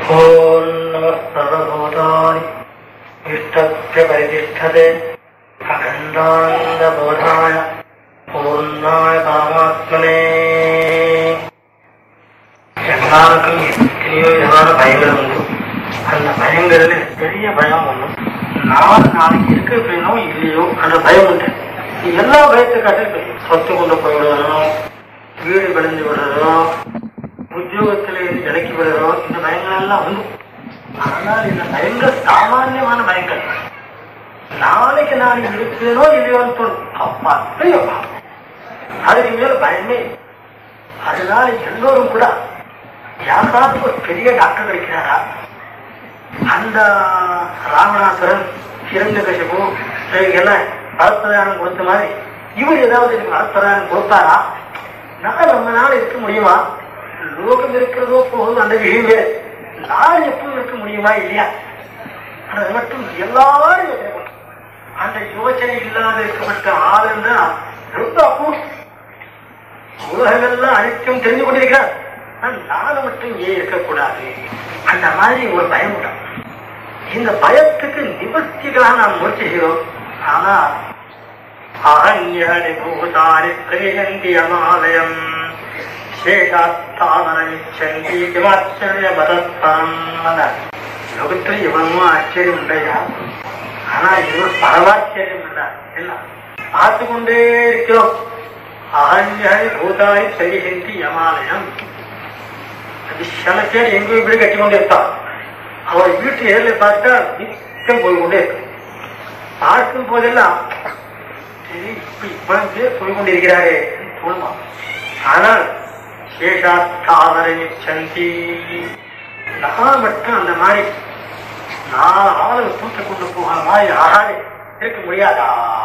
ॐ नमः सर्वभूतानि इष्टस्य परितिष्ठते अखण्डानन्दबोधाय पूर्णाय பரமாத்மனே எல்லாருக்கும் எத்தனையோ விதமான பயங்கள் உண்டு அந்த பயங்கள்ல பெரிய பயம் ஒண்ணும் நாலு நாளைக்கு இருக்க வேணோ இல்லையோ அந்த பயம் உண்டு எல்லா பயத்துக்காட்டும் சொத்து கொண்டு போய்விடுவதோ வீடு விளைஞ்சு விடுறதோ உத்தியோகத்திலே இறக்கி விடுறதோ இந்த பயங்கள் எல்லாம் உண்டு ஆனால் இந்த பயங்கள் சாமானியமான பயங்கள் நாளைக்கு நான் இருப்பேனோ இல்லையோன்னு தோணும் அப்பா ஐயோ அதுக்கு மேல பயமே அதனால எல்லோரும் கூட யாராவது ஒரு பெரிய டாக்டர் இருக்கிறாரா அந்த ராமநாதரன் சிறந்த கசிப்பு எல்லாம் வளர்ப்பதானம் கொடுத்த மாதிரி இவர் ஏதாவது எனக்கு வளர்ப்பதானம் கொடுத்தாரா நான் ரொம்ப நாள் இருக்க முடியுமா லோகம் இருக்கிறதோ போகுது அந்த விஷயமே நான் எப்பவும் இருக்க முடியுமா இல்லையா அது மட்டும் எல்லாரும் யோசனை பண்ணும். அந்த யோசனை இல்லாத இருக்கப்பட்ட ஆளுன்னா ரொம்ப அபூர்வம். உலகெல்லாம் அனைத்தும் தெரிந்து கொண்டிருக்கிறார் ஆனால் நானும் மட்டும் ஏன் இருக்கக்கூடாது அந்த மாதிரி ஒரு பயம் உண்டு இந்த பயத்துக்கு நிவர்த்திகளாக நாம் முயற்சி செய்கிறோம் ஆனா அகன்யானி பூதானி பிரேயந்தி அமாலயம் சேகாத்தாமரமிச்சந்தி கிமாச்சரிய மதத்தரம் லோகத்தில் இவனும் ஆச்சரியம் இல்லையா ஆனா இவன் பரமாச்சரியம் இல்ல என்ன பார்த்து கொண்டே இருக்கிறோம் அகன்யானி பூதானி பிரேயந்தி யமாலயம் அது சில பேர் எங்கேயும் இப்படி கட்டி கொண்டு இருப்பான் அவர் வீட்டு ஏர்ல பார்த்தா நிச்சயம் போய் கொண்டே இருக்கு பார்க்கும் போதெல்லாம் சரி இப்ப இவ்வளவு பேர் போய் கொண்டிருக்கிறாரே தோணுமா ஆனால் சேஷாஸ்தாவரை சந்தி நான் மட்டும் அந்த மாதிரி நான் ஆளை தூக்கி கொண்டு போகிற மாதிரி ஆகாது இருக்க முடியாதா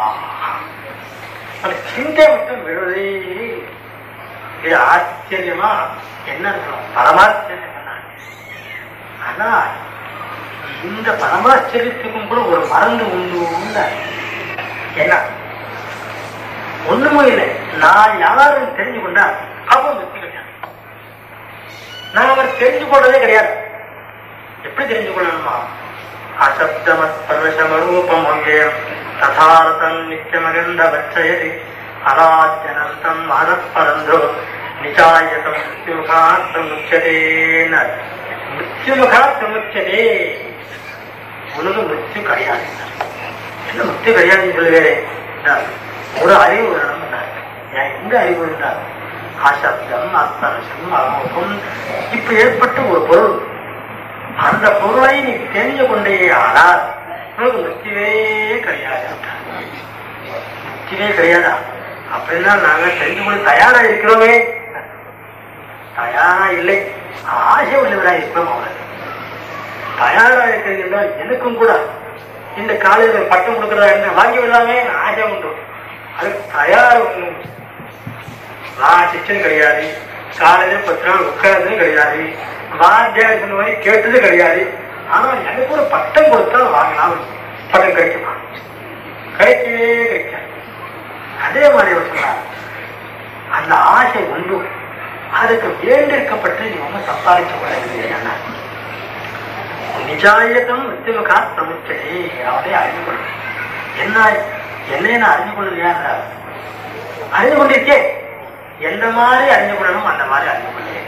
அந்த சிந்தை மட்டும் விழுவதே இது ஆச்சரியமா என்ன இருக்கணும்? பரமாச்சரியம் என்ன? ஆனா இந்த பரமாச்சரியத்துக்கும் கூட ஒரு மருந்து உண்டு உண்டு. என்ன ஒண்ணுமே இல்லை நான் யாரும் தெரிஞ்சு கொண்டா அப்போ வெற்றி கிடையாது நான் அவர் தெரிஞ்சு கொண்டதே கிடையாது எப்படி தெரிஞ்சு கொள்ளணுமா அசப்தமஸ்பர்ஷமரூபம் அங்கேயம் ததார்த்தம் நித்தியமகந்த வச்சயதி அலாஜனந்தம் மனப்பரந்தோ நிஜாயதம் மிருத்யுமுகார்த்தம் முச்சதேன மிருத்யுமுகார்த்தம் முச்சதே உனக்கு மிருத்யு கிடையாது என்ன மிருத்யு கிடையாதுன்னு சொல்லுவேன் ஒரு அறிவு வேணும் ஏன் எங்க அறிவு இருந்தால் அசப்தம் அஸ்பர்ஷம் அமோகம் இப்ப ஏற்பட்ட ஒரு பொருள் அந்த பொருளை நீ தெரிஞ்சு கொண்டே ஆனால் உனக்கு மிருத்யுவே கிடையாது மிருத்யுவே கிடையாதா அப்படின்னா நாங்க தெரிஞ்சு கொள்ள தயாரா இருக்கிறோமே தயாரா இல்லை ஆசை உள்ளவராக இருக்கிறோம் அவனுக்கு தயாரா இருக்கிறீங்கன்னா எனக்கும் கூட இந்த காலேஜில் பட்டம் கொடுக்கறதா இருந்தா வாங்கி விடலாமே ஆசை உண்டு அதுக்கு தயார் ஒண்ணு நான் சிச்சன் கிடையாது காலையில பத்து நாள் உட்கார்ந்தது கிடையாது வாத்தியார் சொன்ன மாதிரி கேட்டது கிடையாது ஆனா எனக்கு ஒரு பட்டம் கொடுத்தா வாங்கலாம் பட்டம் கிடைக்குமா கிடைக்கவே கிடைக்காது அதே மாதிரி அவர் சொன்னார் அந்த ஆசை உண்டு அதுக்கு வேண்டியிருக்கப்பட்டு நீ ஒன்றும் சம்பாதிக்க கூடாது நிஜாயத்தம் நித்தியமுகா பிரமுச்சடி அவனே அறிந்து கொள்ளும் என்ன என்னை நான் அறிந்து கொள்ளலையா அறிந்து கொண்டிருக்கே எந்த மாதிரி அறிந்து கொள்ளணும் அந்த மாதிரி அறிந்து கொள்ளேன்